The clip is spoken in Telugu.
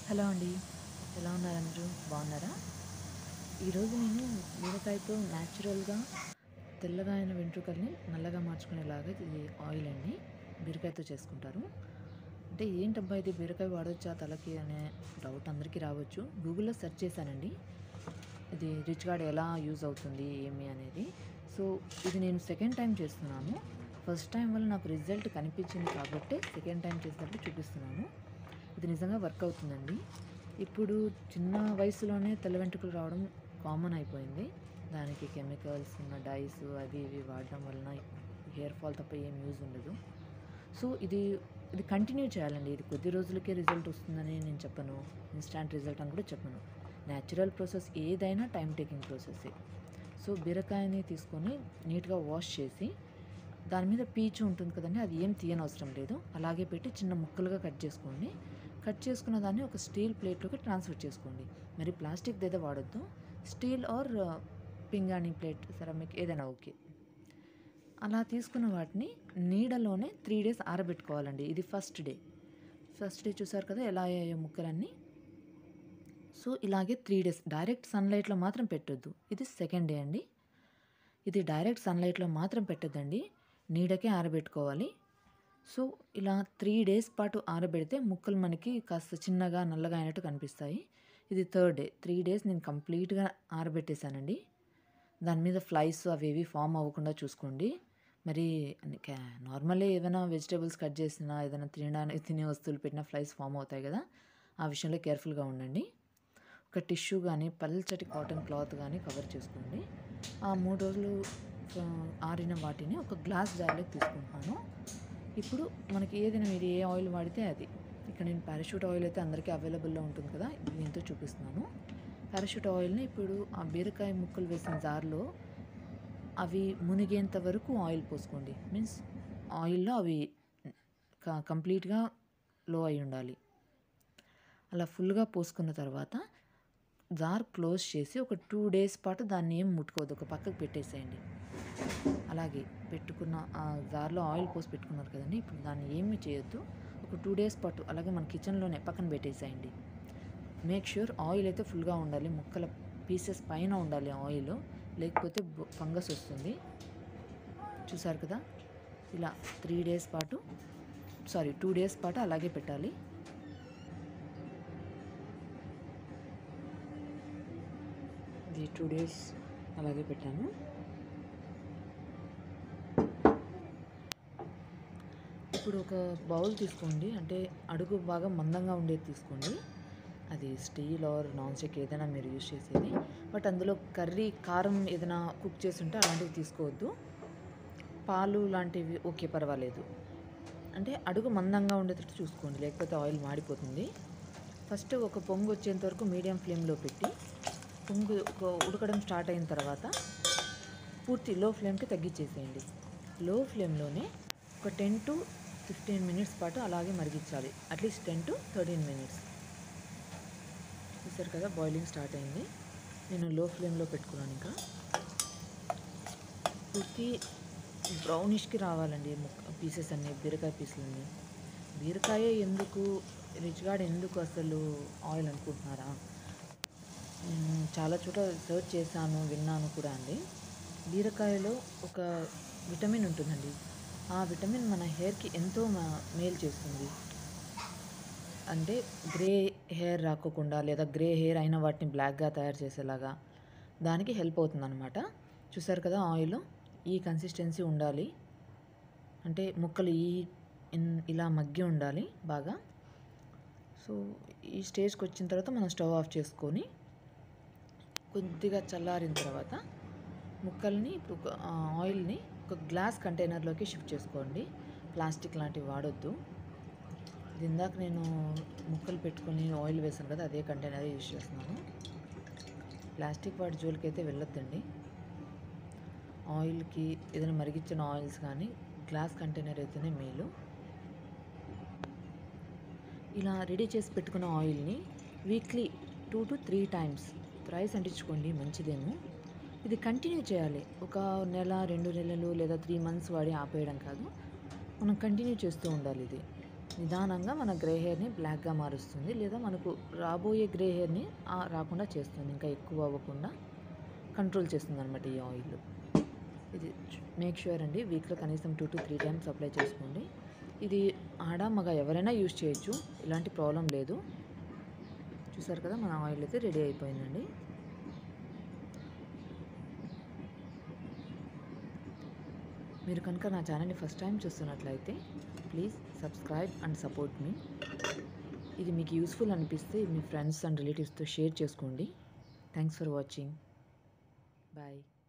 హలో అండి ఎలా ఉన్నారు అందరూ బాగున్నారా ఈరోజు నేను బీరకాయతో న్యాచురల్గా తెల్లగా అయిన వెంట్రుకల్ని నల్లగా మార్చుకునేలాగా ఇది ఆయిల్ అండి బీరకాయతో చేసుకుంటారు అంటే ఏంటబ్బా ఇది బీరకాయ వాడొచ్చా తలకి అనే డౌట్ అందరికీ రావచ్చు గూగుల్లో సెర్చ్ చేశానండి ఇది రిచ్ గార్డ్ ఎలా యూజ్ అవుతుంది ఏమి అనేది సో ఇది నేను సెకండ్ టైం చేస్తున్నాను ఫస్ట్ టైం వల్ల నాకు రిజల్ట్ కనిపించింది కాబట్టి సెకండ్ టైం చేసినప్పుడు చూపిస్తున్నాను ఇది నిజంగా వర్క్ అవుతుందండి ఇప్పుడు చిన్న వయసులోనే తెల్ల వెంట్రుకలు రావడం కామన్ అయిపోయింది దానికి కెమికల్స్ ఉన్న డైస్ అవి ఇవి వాడడం వలన హెయిర్ ఫాల్ తప్ప ఏం యూజ్ ఉండదు సో ఇది ఇది కంటిన్యూ చేయాలండి ఇది కొద్ది రోజులకే రిజల్ట్ వస్తుందని నేను చెప్పను ఇన్స్టాంట్ రిజల్ట్ అని కూడా చెప్పను న్యాచురల్ ప్రాసెస్ ఏదైనా టైం టేకింగ్ ప్రాసెస్సే సో బీరకాయని తీసుకొని నీట్గా వాష్ చేసి దాని మీద పీచు ఉంటుంది కదండి అది ఏం తీయనవసరం లేదు అలాగే పెట్టి చిన్న ముక్కలుగా కట్ చేసుకోండి కట్ చేసుకున్న దాన్ని ఒక స్టీల్ ప్లేట్లోకి ట్రాన్స్ఫర్ చేసుకోండి మరి ప్లాస్టిక్ ఏదో వాడొద్దు స్టీల్ ఆర్ పింగాణి ప్లేట్ సెరామిక్ ఏదైనా ఓకే అలా తీసుకున్న వాటిని నీడలోనే త్రీ డేస్ ఆరబెట్టుకోవాలండి ఇది ఫస్ట్ డే ఫస్ట్ డే చూసారు కదా ఎలా అయ్యాయో ముక్కలన్నీ సో ఇలాగే త్రీ డేస్ డైరెక్ట్ సన్లైట్లో మాత్రం పెట్టొద్దు ఇది సెకండ్ డే అండి ఇది డైరెక్ట్ సన్లైట్లో మాత్రం పెట్టొద్దండి నీడకే ఆరబెట్టుకోవాలి సో ఇలా త్రీ డేస్ పాటు ఆరబెడితే ముక్కలు మనకి కాస్త చిన్నగా నల్లగా అయినట్టు కనిపిస్తాయి ఇది థర్డ్ డే త్రీ డేస్ నేను కంప్లీట్గా ఆరబెట్టేశానండి దాని మీద ఫ్లైస్ అవి ఏవి ఫామ్ అవ్వకుండా చూసుకోండి మరి నార్మల్లీ ఏదైనా వెజిటేబుల్స్ కట్ చేసినా ఏదైనా తినడానికి తినే వస్తువులు పెట్టినా ఫ్లైస్ ఫామ్ అవుతాయి కదా ఆ విషయంలో కేర్ఫుల్గా ఉండండి ఒక టిష్యూ కానీ పల్చటి కాటన్ క్లాత్ కానీ కవర్ చేసుకోండి ఆ మూడు రోజులు ఆ, ఆరిన వాటిని ఒక గ్లాస్ జార్లోకి తీసుకుంటున్నాను ఇప్పుడు మనకి ఏదైనా మీరు ఏ ఆయిల్ వాడితే అది ఇక్కడ నేను పారాషూట్ ఆయిల్ అయితే అందరికీ అవైలబుల్లో ఉంటుంది కదా దీంతో చూపిస్తున్నాను పారాషూట్ ఆయిల్ని ఇప్పుడు ఆ బీరకాయ ముక్కలు వేసిన జార్లో అవి మునిగేంత వరకు ఆయిల్ పోసుకోండి మీన్స్ ఆయిల్లో అవి క- కంప్లీట్గా లో అయి ఉండాలి అలా ఫుల్గా పోసుకున్న తర్వాత జార్ క్లోజ్ చేసి ఒక టూ డేస్ పాటు దాన్ని ఏం ముట్టుకోవద్దు ఒక పక్కకు పెట్టేసేయండి అలాగే పెట్టుకున్న ఆ జార్లో ఆయిల్ పోసి పెట్టుకున్నారు కదండి ఇప్పుడు దాన్ని ఏమీ చేయొద్దు ఒక టూ డేస్ పాటు అలాగే మన కిచెన్లోనే పక్కన పెట్టేసేయండి మేక్ ష్యూర్ ఆయిల్ అయితే ఫుల్గా ఉండాలి ముక్కల పీసెస్ పైన ఉండాలి ఆయిల్ లేకపోతే ఫంగస్ వస్తుంది చూసారు కదా ఇలా త్రీ డేస్ పాటు సారీ టూ డేస్ పాటు అలాగే పెట్టాలి ఇది టూ డేస్ అలాగే పెట్టాను ఇప్పుడు ఒక బౌల్ తీసుకోండి అంటే అడుగు బాగా మందంగా ఉండేది తీసుకోండి అది స్టీల్ ఆర్ నాన్ స్టిక్ ఏదైనా మీరు యూజ్ చేసేది బట్ అందులో కర్రీ కారం ఏదైనా కుక్ చేసి ఉంటే అలాంటివి తీసుకోవద్దు పాలు లాంటివి ఓకే పర్వాలేదు అంటే అడుగు మందంగా ఉండేటట్టు చూసుకోండి లేకపోతే ఆయిల్ మాడిపోతుంది ఫస్ట్ ఒక పొంగు వచ్చేంత వరకు మీడియం ఫ్లేమ్లో పెట్టి పొంగు ఒక ఉడకడం స్టార్ట్ అయిన తర్వాత పూర్తి లో ఫ్లేమ్కి తగ్గించేసేయండి లో ఫ్లేమ్లోనే ఒక టెన్ టు ఫిఫ్టీన్ మినిట్స్ పాటు అలాగే మరిగించాలి at least ten to thirteen minutes చూసారు కదా బాయిలింగ్ స్టార్ట్ అయింది నేను లో ఫ్లేమ్లో పెట్టుకున్నాను ఇంకా పూర్తి బ్రౌనిష్కి రావాలండి ముక్క పీసెస్ అన్నీ బీరకాయ పీసులన్నీ బీరకాయ ఎందుకు రిచ్గాడ్ ఎందుకు అసలు ఆయిల్ అనుకుంటున్నారా మ్మ్, చాలా చోట సర్చ్ చేశాను విన్నాను కూడా అండి బీరకాయలో ఒక విటమిన్ ఉంటుందండి ఆ విటమిన్ మన హెయిర్కి ఎంతో మ- మేలు చేస్తుంది అంటే గ్రే హెయిర్ రాకోకుండా లేదా గ్రే హెయిర్ అయిన వాటిని బ్లాక్గా తయారు చేసేలాగా దానికి హెల్ప్ అవుతుంది అనమాట చూసారు కదా ఆయిల్ ఈ కన్సిస్టెన్సీ ఉండాలి అంటే ముక్కలు ఈ ఇన్- ఇలా మగ్గి ఉండాలి బాగా సో ఈ స్టేజ్కి వచ్చిన తర్వాత మనం స్టవ్ ఆఫ్ చేసుకొని కొద్దిగా చల్లారిన తర్వాత ముక్కల్ని ఇప్పుడు ఒక, ఆ, ఆయిల్ని ఒక గ్లాస్ కంటైనర్లోకి షిఫ్ట్ చేసుకోండి ప్లాస్టిక్ లాంటివి వాడొద్దు ఇది ఇందాక నేను ముక్కలు పెట్టుకొని ఆయిల్ వేసాను కదా అదే కంటైనర్ యూజ్ చేస్తున్నాను ప్లాస్టిక్ వాటి జోలికి అయితే వెళ్ళొద్దండి ఆయిల్కి ఏదైనా మరిగించిన ఆయిల్స్ కానీ గ్లాస్ కంటైనర్ అయితేనే మేలు ఇలా రెడీ చేసి పెట్టుకున్న ఆయిల్ని weekly two to three times రైస్ అంటించుకోండి మంచిదేమో ఇది కంటిన్యూ చేయాలి ఒక నెల రెండు నెలలు లేదా త్రీ మంత్స్ వాడి ఆపేయడం కాదు మనం కంటిన్యూ చేస్తూ ఉండాలి ఇది నిదానంగా మన గ్రే హెయిర్ని బ్లాక్గా మారుస్తుంది లేదా మనకు రాబోయే గ్రే హెయిర్ని ఆ, రాకుండా చేస్తుంది ఇంకా ఎక్కువ అవ్వకుండా కంట్రోల్ చేస్తుంది అనమాట ఈ ఆయిల్ ఇది మేక్ షూర్ అండి వీక్లో కనీసం two to three times apply చేసుకోండి ఇది ఆడ మగ ఎవరైనా యూజ్ చేయొచ్చు ఇలాంటి ప్రాబ్లం లేదు చూసారు కదా మన ఆయిల్ అయితే రెడీ అయిపోయిందండి మీరు కనుక నా ఛానల్ని ఫస్ట్ టైం చూస్తున్నట్లయితే ప్లీజ్ సబ్స్క్రైబ్ అండ్ సపోర్ట్ మీ ఇది మీకు యూస్ఫుల్ అనిపిస్తే మీ ఫ్రెండ్స్ అండ్ రిలేటివ్స్తో షేర్ చేసుకోండి థ్యాంక్స్ ఫర్ వాచింగ్ బాయ్